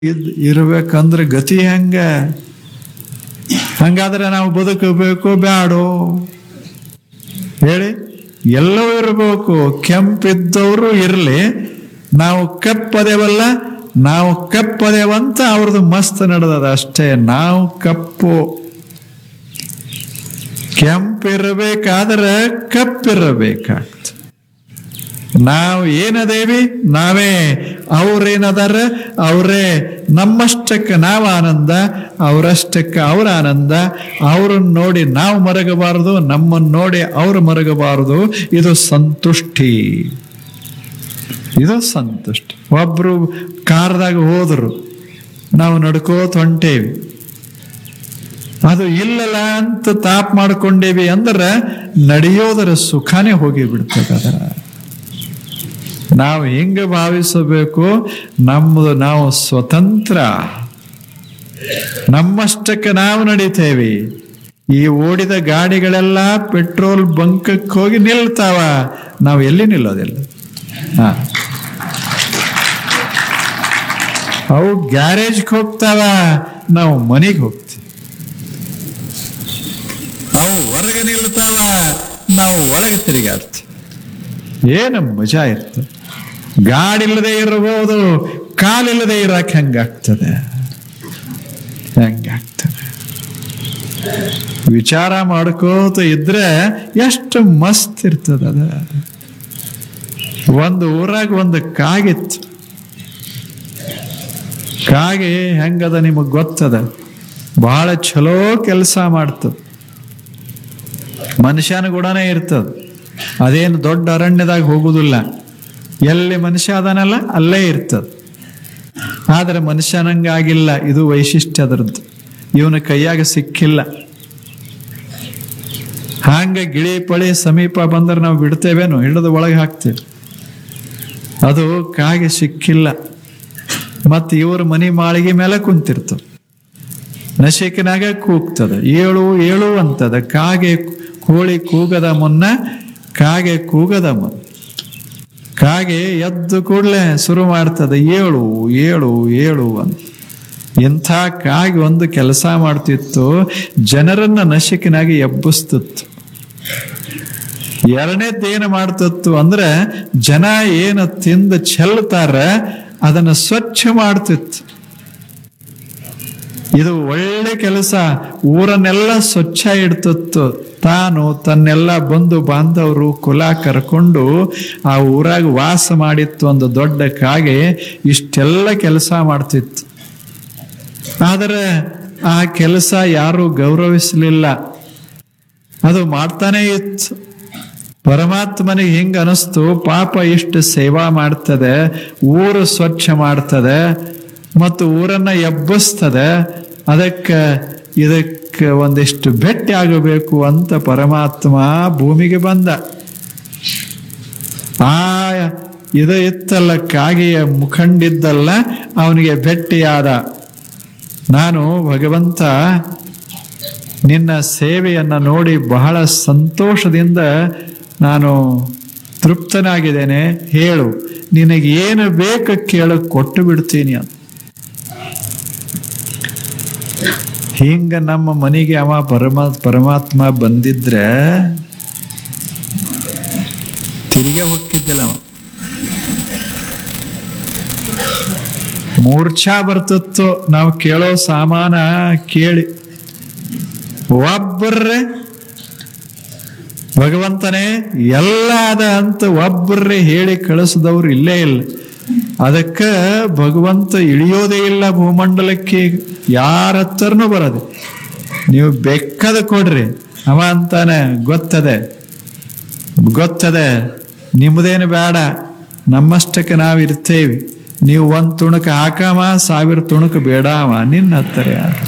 ಇದ್ ಇರ್ಬೇಕಂದ್ರೆ ಗತಿ ಹೆಂಗ ಹಂಗಾದ್ರೆ ನಾವು ಬದುಕಬೇಕು ಬ್ಯಾಡೋ ಹೇಳಿ ಎಲ್ಲವೂ ಇರಬೇಕು ಕೆಂಪಿದ್ದವರು ಇರಲಿ ನಾವು ಕಪ್ಪದೇವಲ್ಲ ನಾವು ಕಪ್ಪದೇವಂತ ಅವ್ರದ್ದು ಮಸ್ತ್ ನಡೆದದ ಅಷ್ಟೇ ನಾವು ಕಪ್ಪು ಕೆಂಪಿರಬೇಕಾದ್ರೆ ಕಪ್ಪಿರಬೇಕಾಗ್ತದೆ ನಾವು ಏನದೇವಿ ನಾವೇ ಅವ್ರೇನದಾರ ಅವರೇ ನಮ್ಮಷ್ಟಕ್ಕೆ ನಾವು ಆನಂದ ಅವರಷ್ಟಕ್ಕೆ ಅವ್ರ ಆನಂದ ಅವ್ರನ್ನ ನೋಡಿ ನಾವು ಮರಗಬಾರದು ನಮ್ಮನ್ನು ನೋಡಿ ಅವ್ರು ಮರಗಬಾರದು ಇದು ಸಂತುಷ್ಟಿ ಇದು ಸಂತುಷ್ಟಿ ಒಬ್ರು ಕಾರ್ದಾಗ ಹೋದ್ರು ನಾವು ನಡ್ಕೋತ ಹೊಂಟೇವಿ ಅದು ಇಲ್ಲಲ್ಲ ಅಂತ ತಾಪ್ ಮಾಡ್ಕೊಂಡೇವಿ ಅಂದ್ರೆ ನಡೆಯೋದರ ಸುಖನೇ ಹೋಗಿ ಬಿಡ್ತದ ನಾವು ಹೆಂಗ ಭಾವಿಸಬೇಕು ನಮ್ಮದು ನಾವು ಸ್ವತಂತ್ರ ನಮ್ಮಷ್ಟಕ್ಕೆ ನಾವು ನಡೀತೇವೆ ಈ ಓಡಿದ ಗಾಡಿಗಳೆಲ್ಲ ಪೆಟ್ರೋಲ್ ಬಂಕಕ್ಕೆ ಹೋಗಿ ನಿಲ್ತಾವ ನಾವು ಎಲ್ಲಿ ನಿಲ್ಲೋದಿಲ್ಲ ಹಾ ಅವು ಗ್ಯಾರೇಜ್ಗೆ ಹೋಗ್ತಾವ ನಾವು ಮನೆಗೆ ಹೋಗ್ತೀವಿ ಅವು ಹೊರಗೆ ನಿಲ್ತಾವ ನಾವು ಒಳಗೆ ತಿರುಗಾಡ್ತೀವಿ ಏನು ಮಜಾ ಇರ್ತದೆ ಗಾಡಿಲ್ಲದೆ ಇರಬಹುದು ಕಾಲಿಲ್ಲದೆ ಇರಕ್ಕೆ ಹೆಂಗಾಗ್ತದೆ ಹೆಂಗಾಗ್ತದೆ ವಿಚಾರ ಮಾಡ್ಕೋತ ಇದ್ರೆ ಎಷ್ಟು ಮಸ್ತ್ ಇರ್ತದ ಅದ ಒಂದು ಊರಾಗ ಒಂದು ಕಾಗಿತ್ತು ಕಾಗೆ ಹೆಂಗದ ನಿಮಗ್ ಗೊತ್ತದ ಬಹಳ ಚಲೋ ಕೆಲಸ ಮಾಡ್ತದ ಮನುಷ್ಯನ ಗುಣನೇ ಇರ್ತದ ಅದೇನು ದೊಡ್ಡ ಅರಣ್ಯದಾಗ ಹೋಗುದಿಲ್ಲ ಎಲ್ಲಿ ಮನುಷ್ಯ ಅದಾನಲ್ಲ ಅಲ್ಲೇ ಇರ್ತದ ಆದ್ರೆ ಮನುಷ್ಯನಂಗಾಗಿಲ್ಲ ಇದು ವೈಶಿಷ್ಟ್ಯ ಅದರದ್ದು ಇವನ ಕೈಯಾಗ ಸಿಕ್ಕಿಲ್ಲ ಹಾಂಗ ಗಿಳಿ ಪಳಿ ಸಮೀಪ ಬಂದ್ರೆ ನಾವು ಬಿಡ್ತೇವೇನು ಹಿಡಿದು ಒಳಗೆ ಹಾಕ್ತೇವೆ ಅದು ಕಾಗೆ ಸಿಕ್ಕಿಲ್ಲ ಮತ್ತು ಇವ್ರ ಮನಿ ಮಾಳಿಗೆ ಮೇಲೆ ಕುಂತಿರ್ತದ ನಶಿಕಿನಾಗ ಕೂಗ್ತದ ಏಳು ಏಳು ಅಂತದ ಕಾಗೆ ಕೋಳಿ ಕೂಗದ ಮುನ್ನ ಕಾಗೆ ಕೂಗದ ಮುನ್ನ ಕಾಗೆ ಎದ್ದು ಕೂಡಲೇ ಶುರು ಮಾಡ್ತದೆ ಏಳು ಏಳು ಏಳು ಅಂತ ಇಂಥ ಕಾಗೆ ಒಂದು ಕೆಲಸ ಮಾಡ್ತಿತ್ತು ಜನರನ್ನ ನಶಿಕಿನಾಗಿ ಎಬ್ಬಿಸ್ತಿತ್ತು ಎರಡನೇದ್ದೇನು ಮಾಡ್ತಿತ್ತು ಅಂದ್ರೆ ಜನ ಏನು ತಿಂದು ಚೆಲ್ತಾರ ಅದನ್ನ ಸ್ವಚ್ಛ ಮಾಡ್ತಿತ್ತು ಇದು ಒಳ್ಳೆ ಕೆಲಸ ಊರನ್ನೆಲ್ಲ ಸ್ವಚ್ಛ ಇಡ್ತಿತ್ತು ತಾನು ತನ್ನೆಲ್ಲ ಬಂಧು ಬಾಂಧವರು ಕುಲ ಕರ್ಕೊಂಡು ಆ ಊರಾಗ ವಾಸ ಮಾಡಿತ್ತು ಒಂದು ದೊಡ್ಡ ಕಾಗೆ ಇಷ್ಟೆಲ್ಲ ಕೆಲಸ ಮಾಡ್ತಿತ್ತು ಆದರೆ ಆ ಕೆಲಸ ಯಾರು ಗೌರವಿಸಲಿಲ್ಲ ಅದು ಮಾಡ್ತಾನೆ ಇತ್ತು ಪರಮಾತ್ಮನಿಗೆ ಹಿಂಗ ಅನಿಸ್ತು ಪಾಪ ಇಷ್ಟು ಸೇವಾ ಮಾಡ್ತದೆ ಊರು ಸ್ವಚ್ಛ ಮಾಡ್ತದೆ ಮತ್ತು ಊರನ್ನ ಎಬ್ಬಿಸ್ತದೆ ಅದಕ್ಕೆ ಇದಕ್ಕೆ ಒಂದಿಷ್ಟು ಭೇಟಿ ಆಗಬೇಕು ಅಂತ ಪರಮಾತ್ಮ ಭೂಮಿಗೆ ಬಂದ ಆ ಇದು ಇತ್ತಲ್ಲ ಕಾಗೆಯ ಮುಖಂಡಿದ್ದಲ್ಲ ಅವನಿಗೆ ಭೇಟಿಯಾದ ನಾನು ಭಗವಂತ ನಿನ್ನ ಸೇವೆಯನ್ನು ನೋಡಿ ಬಹಳ ಸಂತೋಷದಿಂದ ನಾನು ತೃಪ್ತನಾಗಿದ್ದೇನೆ ಹೇಳು ನಿನಗೇನು ಬೇಕು ಕೇಳು ಕೊಟ್ಟು ಬಿಡ್ತೀನಿ ಅಂತ ಹಿಂಗ ನಮ್ಮ ಮನೆಗೆ ಅವ ಪರಮಾ ಪರಮಾತ್ಮ ಬಂದಿದ್ರೆ ತಿರುಗಿ ಹೋಗಿದ್ದಿಲ್ಲ ಅವ ಮೂರ್ಛಾ ಬರ್ತಿತ್ತು ನಾವು ಕೇಳೋ ಸಾಮಾನ ಕೇಳಿ ಒಬ್ಬರ್ರೆ ಭಗವಂತನೇ ಎಲ್ಲ ಅದ ಅಂತ ಒಬ್ಬರೇ ಹೇಳಿ ಕಳಿಸಿದವ್ರು ಇಲ್ಲೇ ಇಲ್ಲ ಅದಕ್ಕೆ ಭಗವಂತ ಇಳಿಯೋದೇ ಇಲ್ಲ ಭೂಮಂಡಲಕ್ಕೆ ಯಾರ ಹತ್ರನೂ ಬರೋದು ನೀವು ಬೆಕ್ಕದ ಕೊಡ್ರಿ ಅವ ಅಂತಾನೆ ಗೊತ್ತದೆ ಗೊತ್ತದೆ ನಿಮ್ಮದೇನು ಬೇಡ ನಮ್ಮಷ್ಟಕ್ಕೆ ನಾವು ಇರ್ತೇವಿ ನೀವು ಒಂದು ತುಣುಕ ಹಾಕಮ ಸಾವಿರ ತುಣುಕ ಬೇಡಾವ ನಿನ್ನ ಹತ್ತಿರ ಯಾರು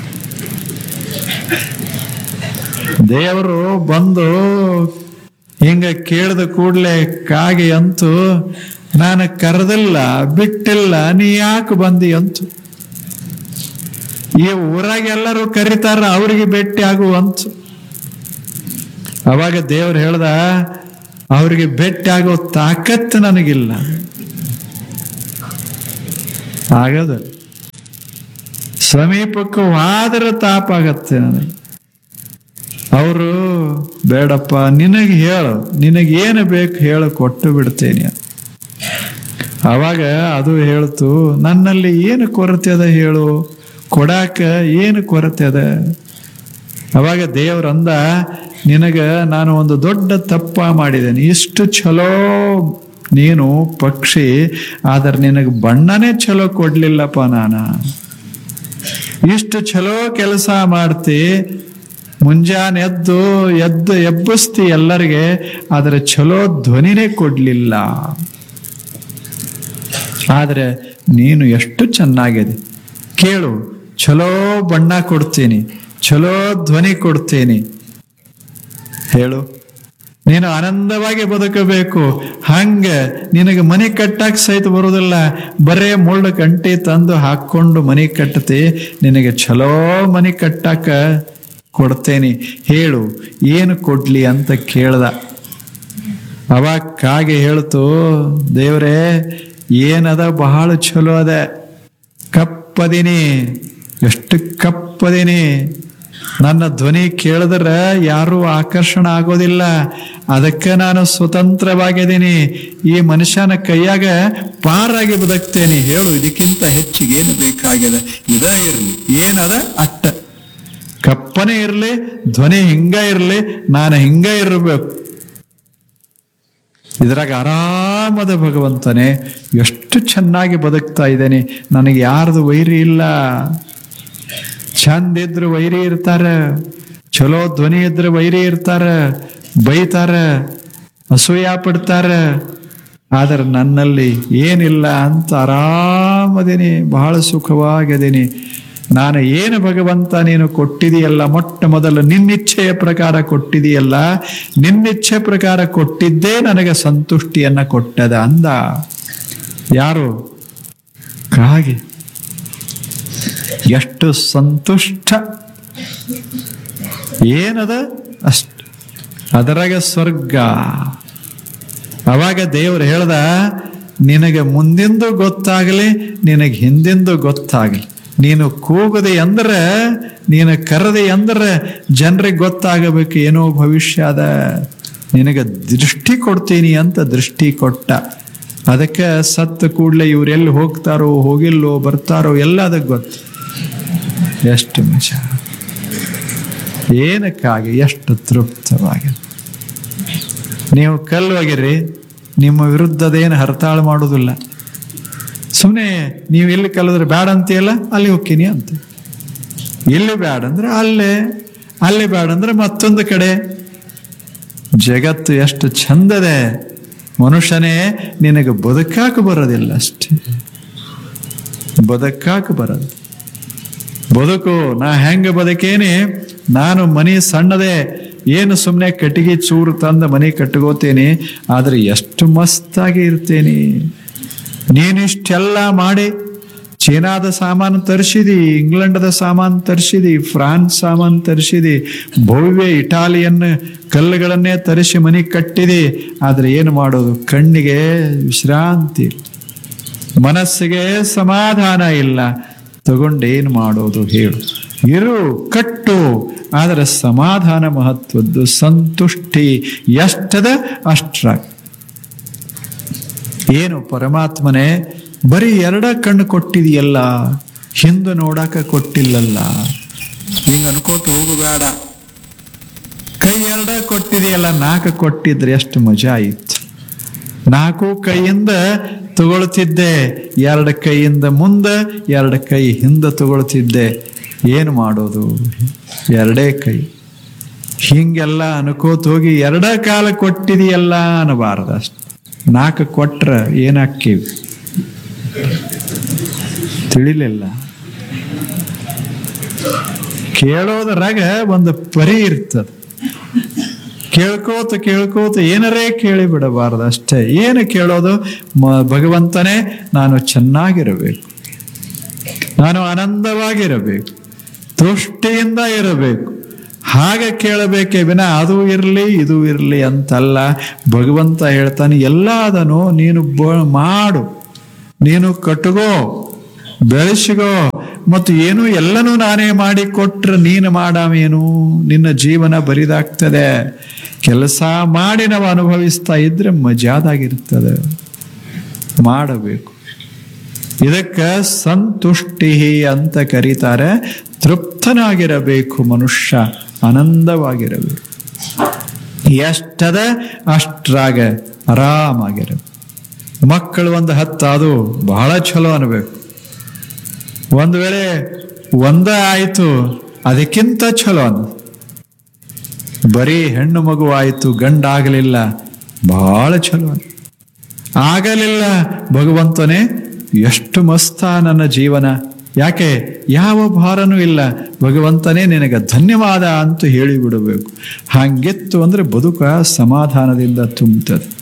ದೇವರು ಬಂದು ಹಿಂಗ ಕೇಳಿದ ಕೂಡಲೇ ಕಾಗೆ ಅಂತು ನಾನು ಕರೆದಿಲ್ಲ ಬಿಟ್ಟಿಲ್ಲ ನೀ ಯಾಕೆ ಬಂದಿ ಅಂತು ಈ ಊರಾಗ ಎಲ್ಲರೂ ಕರೀತಾರ ಅವ್ರಿಗೆ ಭೇಟಿ ಆಗುವಂತು ಅವಾಗ ದೇವ್ರು ಹೇಳ್ದ ಅವ್ರಿಗೆ ಭೇಟಿ ಆಗೋ ತಾಕತ್ತು ನನಗಿಲ್ಲ ಆಗದ ಸಮೀಪಕ್ಕೆ ಹೋದ್ರೆ ತಾಪ ಆಗತ್ತೆ ನನಗೆ ಅವರು ಬೇಡಪ್ಪ ನಿನಗೆ ಹೇಳು ನಿನಗೆ ಏನು ಬೇಕು ಹೇಳು ಕೊಟ್ಟು ಬಿಡ್ತೇನೆ ಅವಾಗ ಅದು ಹೇಳ್ತು ನನ್ನಲ್ಲಿ ಏನು ಕೊರತೆ ಅದ ಹೇಳು ಕೊಡಾಕ ಏನು ಕೊರತೆ ಅದ ಅವಾಗ ದೇವ್ರಂದ ನಿನಗ ನಾನು ಒಂದು ದೊಡ್ಡ ತಪ್ಪ ಮಾಡಿದ್ದೇನೆ ಇಷ್ಟು ಚಲೋ ನೀನು ಪಕ್ಷಿ ಆದ್ರೆ ನಿನಗೆ ಬಣ್ಣನೇ ಚಲೋ ಕೊಡ್ಲಿಲ್ಲಪ್ಪ ನಾನು ಇಷ್ಟು ಚಲೋ ಕೆಲಸ ಮಾಡ್ತಿ ಮುಂಜಾನೆ ಎದ್ದು ಎದ್ದು ಎಬ್ಬಿಸ್ತಿ ಎಲ್ಲರಿಗೆ ಆದ್ರೆ ಚಲೋ ಧ್ವನಿನೇ ಕೊಡ್ಲಿಲ್ಲ ಆದ್ರೆ ನೀನು ಎಷ್ಟು ಚೆನ್ನಾಗಿದೆ ಕೇಳು ಚಲೋ ಬಣ್ಣ ಕೊಡ್ತೀನಿ ಚಲೋ ಧ್ವನಿ ಕೊಡ್ತೀನಿ ಹೇಳು ನೀನು ಆನಂದವಾಗಿ ಬದುಕಬೇಕು ಹಂಗ ನಿನಗೆ ಮನೆ ಕಟ್ಟಕ್ ಸಹಿತ ಬರುವುದಿಲ್ಲ ಬರೇ ಮುಳ್ಳು ಕಂಟಿ ತಂದು ಹಾಕೊಂಡು ಮನೆ ಕಟ್ಟತಿ ನಿನಗೆ ಚಲೋ ಮನೆ ಕಟ್ಟಕ ಕೊಡ್ತೇನೆ ಹೇಳು ಏನು ಕೊಡ್ಲಿ ಅಂತ ಕೇಳ್ದ ಅವಾಗ ಕಾಗೆ ಹೇಳ್ತು ದೇವ್ರೇ ಏನದ ಬಹಳ ಚಲೋ ಅದ ಕಪ್ಪದಿನಿ ಎಷ್ಟು ಕಪ್ಪದಿನಿ ನನ್ನ ಧ್ವನಿ ಕೇಳಿದ್ರೆ ಯಾರೂ ಆಕರ್ಷಣ ಆಗೋದಿಲ್ಲ ಅದಕ್ಕೆ ನಾನು ಸ್ವತಂತ್ರವಾಗಿದ್ದೀನಿ ಈ ಮನುಷ್ಯನ ಕೈಯಾಗ ಪಾರಾಗಿ ಬದುಕ್ತೇನೆ ಹೇಳು ಇದಕ್ಕಿಂತ ಹೆಚ್ಚಿಗೆ ಏನು ಬೇಕಾಗಿದೆ ಇದ ಇರಲಿ ಏನದ ಅಟ್ಟ ಕಪ್ಪನೇ ಇರಲಿ ಧ್ವನಿ ಹಿಂಗ ಇರಲಿ ನಾನು ಹಿಂಗ ಇರಬೇಕು ಇದ್ರಾಗ ಆರಾಮದ ಭಗವಂತನೇ ಎಷ್ಟು ಚೆನ್ನಾಗಿ ಬದುಕ್ತಾ ಇದ್ದೇನೆ ನನಗೆ ಯಾರ್ದು ವೈರಿ ಇಲ್ಲ ಚಂದ ಇದ್ರೆ ವೈರಿ ಇರ್ತಾರ ಚಲೋ ಧ್ವನಿ ಇದ್ರೆ ವೈರಿ ಇರ್ತಾರ ಬೈತಾರ ಅಸೂಯ ಪಡ್ತಾರ ಆದ್ರೆ ನನ್ನಲ್ಲಿ ಏನಿಲ್ಲ ಅಂತ ಆರಾಮದೇನಿ ಬಹಳ ಸುಖವಾಗಿದ್ದೀನಿ ನಾನು ಏನು ಭಗವಂತ ನೀನು ಕೊಟ್ಟಿದೆಯಲ್ಲ ಮೊಟ್ಟ ಮೊದಲು ನಿನ್ನಿಚ್ಛೆಯ ಪ್ರಕಾರ ಕೊಟ್ಟಿದೆಯಲ್ಲ ನಿನ್ನಿಚ್ಛೆ ಪ್ರಕಾರ ಕೊಟ್ಟಿದ್ದೇ ನನಗೆ ಸಂತುಷ್ಟಿಯನ್ನ ಕೊಟ್ಟದ ಅಂದ ಯಾರು ಕಾಗೆ ಎಷ್ಟು ಸಂತುಷ್ಟ ಏನದ ಅಷ್ಟ ಅದರಾಗ ಸ್ವರ್ಗ ಅವಾಗ ದೇವ್ರು ಹೇಳ್ದ ನಿನಗೆ ಮುಂದಿಂದು ಗೊತ್ತಾಗಲಿ ನಿನಗೆ ಹಿಂದಿಂದು ಗೊತ್ತಾಗಲಿ ನೀನು ಕೂಗದೆ ಅಂದ್ರೆ ನೀನು ಕರೆದೆ ಅಂದ್ರೆ ಜನರಿಗೆ ಗೊತ್ತಾಗಬೇಕು ಏನೋ ಭವಿಷ್ಯ ಅದ ನಿನಗೆ ದೃಷ್ಟಿ ಕೊಡ್ತೀನಿ ಅಂತ ದೃಷ್ಟಿ ಕೊಟ್ಟ ಅದಕ್ಕೆ ಸತ್ತ ಕೂಡಲೇ ಇವರೆಲ್ಲಿ ಹೋಗ್ತಾರೋ ಹೋಗಿಲ್ಲೋ ಬರ್ತಾರೋ ಎಲ್ಲ ಅದಕ್ಕೆ ಗೊತ್ತು ಎಷ್ಟು ಮಜಾ ಏನಕ್ಕಾಗಿ ಎಷ್ಟು ತೃಪ್ತವಾಗಿದೆ ನೀವು ಕಲ್ಲುವಾಗಿರಿ ನಿಮ್ಮ ವಿರುದ್ಧದೇನು ಹರತಾಳು ಮಾಡೋದಿಲ್ಲ ಸುಮ್ಮನೆ ನೀವು ಎಲ್ಲಿ ಕಲಿದ್ರೆ ಬೇಡ ಅಂತೀಯಲ್ಲ ಅಲ್ಲಿ ಹೋಗ್ತೀನಿ ಅಂತ ಇಲ್ಲಿ ಬೇಡ ಅಂದ್ರೆ ಅಲ್ಲೇ ಅಲ್ಲಿ ಬೇಡ ಅಂದ್ರೆ ಮತ್ತೊಂದು ಕಡೆ ಜಗತ್ತು ಎಷ್ಟು ಚಂದದೆ ಮನುಷ್ಯನೇ ನಿನಗೆ ಬದುಕಾಕ ಬರೋದಿಲ್ಲ ಅಷ್ಟೇ ಬದುಕಾಕ ಬರೋದು ಬದುಕು ನಾ ಹೆಂಗ ಬದುಕೇನಿ ನಾನು ಮನಿ ಸಣ್ಣದೆ ಏನು ಸುಮ್ಮನೆ ಕಟ್ಟಿಗೆ ಚೂರು ತಂದ ಮನೆ ಕಟ್ಕೋತೇನೆ ಆದ್ರೆ ಎಷ್ಟು ಮಸ್ತಾಗಿ ಇರ್ತೇನೆ ನೀನಿಷ್ಟೆಲ್ಲ ಮಾಡಿ ಚೀನಾದ ಸಾಮಾನು ತರಿಸಿದಿ ಇಂಗ್ಲೆಂಡದ ಸಾಮಾನು ತರಿಸಿದಿ ಫ್ರಾನ್ಸ್ ಸಾಮಾನು ತರಿಸಿದಿ ಭವ್ಯ ಇಟಾಲಿಯನ್ ಕಲ್ಲುಗಳನ್ನೇ ತರಿಸಿ ಮನೆ ಕಟ್ಟಿದಿ ಆದ್ರೆ ಏನು ಮಾಡೋದು ಕಣ್ಣಿಗೆ ವಿಶ್ರಾಂತಿ ಇಲ್ಲ. ಮನಸ್ಸಿಗೆ ಸಮಾಧಾನ ಇಲ್ಲ ತಗೊಂಡೇನು ಮಾಡೋದು ಹೇಳು ಇರು ಕಟ್ಟು ಆದರೆ ಸಮಾಧಾನ ಮಹತ್ವದ್ದು ಸಂತುಷ್ಟಿ ಎಷ್ಟದ ಅಷ್ಟ್ರ ಏನು ಪರಮಾತ್ಮನೇ ಬರೀ ಎರಡ ಕಣ್ಣು ಕೊಟ್ಟಿದೆಯಲ್ಲ ಹಿಂದೆ ನೋಡಾಕ ಕೊಟ್ಟಿಲ್ಲಲ್ಲ ಹಿಂಗ ಅನ್ಕೋತ ಹೋಗಬೇಡ ಕೈ ಎರಡ ಕೊಟ್ಟಿದೆಯಲ್ಲ ನಾಲ್ಕು ಕೊಟ್ಟಿದ್ರೆ ಎಷ್ಟು ಮಜಾ ಇತ್ತು ನಾಲ್ಕು ಕೈಯಿಂದ ತಗೊಳ್ತಿದ್ದೆ ಎರಡು ಕೈಯಿಂದ ಮುಂದೆ ಎರಡು ಕೈ ಹಿಂದೆ ತಗೊಳ್ತಿದ್ದೆ ಏನು ಮಾಡೋದು ಎರಡೇ ಕೈ ಹಿಂಗೆಲ್ಲ ಅನ್ಕೋತ ಹೋಗಿ ಎರಡ ಕಾಲ ಕೊಟ್ಟಿದೆಯಲ್ಲ ಅನ್ನಬಾರ್ದು ಅಷ್ಟು ನಾಲ್ಕು ಕೊಟ್ರ ಏನಾಕ್ಕೀವಿ ತಿಳಿಲಿಲ್ಲ ಕೇಳೋದ್ರಾಗ ಒಂದು ಪರಿ ಇರ್ತದ ಕೇಳ್ಕೋತ ಕೇಳ್ಕೋತ ಏನರೇ ಕೇಳಿ ಬಿಡಬಾರ್ದು ಅಷ್ಟೇ ಏನು ಕೇಳೋದು ಮ- ಭಗವಂತನೇ ನಾನು ಚೆನ್ನಾಗಿರಬೇಕು ನಾನು ಆನಂದವಾಗಿರಬೇಕು ತುಷ್ಟಿಯಿಂದ ಇರಬೇಕು ಹಾಗೆ ಕೇಳಬೇಕೇ ವಿನ ಅದು ಇರಲಿ ಇದು ಇರಲಿ ಅಂತಲ್ಲ ಭಗವಂತ ಹೇಳ್ತಾನೆ ಎಲ್ಲ ಅದನ್ನು ನೀನು ಬ- ಮಾಡು ನೀನು ಕಟ್ಗೋ ಬೆಳೆಸಿಗೋ ಮತ್ತು ಏನು ಎಲ್ಲನೂ ನಾನೇ ಮಾಡಿ ಕೊಟ್ರೆ ನೀನು ಮಾಡಾಮೇನು ನಿನ್ನ ಜೀವನ ಬರಿದಾಗ್ತದೆ ಕೆಲಸ ಮಾಡಿ ನಾವು ಅನುಭವಿಸ್ತಾ ಇದ್ರೆ ಮಜಾದಾಗಿರ್ತದೆ ಮಾಡಬೇಕು ಇದಕ್ಕೆ ಸಂತುಷ್ಟಿ ಅಂತ ಕರೀತಾರೆ ತೃಪ್ತನಾಗಿರಬೇಕು ಮನುಷ್ಯ ಆನಂದವಾಗಿರಬೇಕು ಎಷ್ಟದ ಅಷ್ಟ್ರಾಗ ಆರಾಮಾಗಿರಬೇಕು ಮಕ್ಕಳು ಒಂದು ಹತ್ತು ಅದು ಬಹಳ ಚಲೋ ಅನ್ಬೇಕು ಒಂದು ವೇಳೆ ಒಂದ ಆಯಿತು ಅದಕ್ಕಿಂತ ಚಲೋ ಅನ್ ಬರೀ ಹೆಣ್ಣು ಮಗು ಆಯಿತು ಗಂಡ ಆಗಲಿಲ್ಲ ಬಹಳ ಚಲೋ ಅನ್ ಆಗಲಿಲ್ಲ ಭಗವಂತನೇ ಎಷ್ಟು ಮಸ್ತ ನನ್ನ ಜೀವನ ಯಾಕೆ ಯಾವ ಭಾರನೂ ಇಲ್ಲ ಭಗವಂತನೇ ನಿನಗೆ ಧನ್ಯವಾದ ಅಂತ ಹೇಳಿಬಿಡಬೇಕು ಹಾಗಿತ್ತು ಅಂದ್ರೆ ಬದುಕ ಸಮಾಧಾನದಿಂದ ತುಂಬುತ್ತದೆ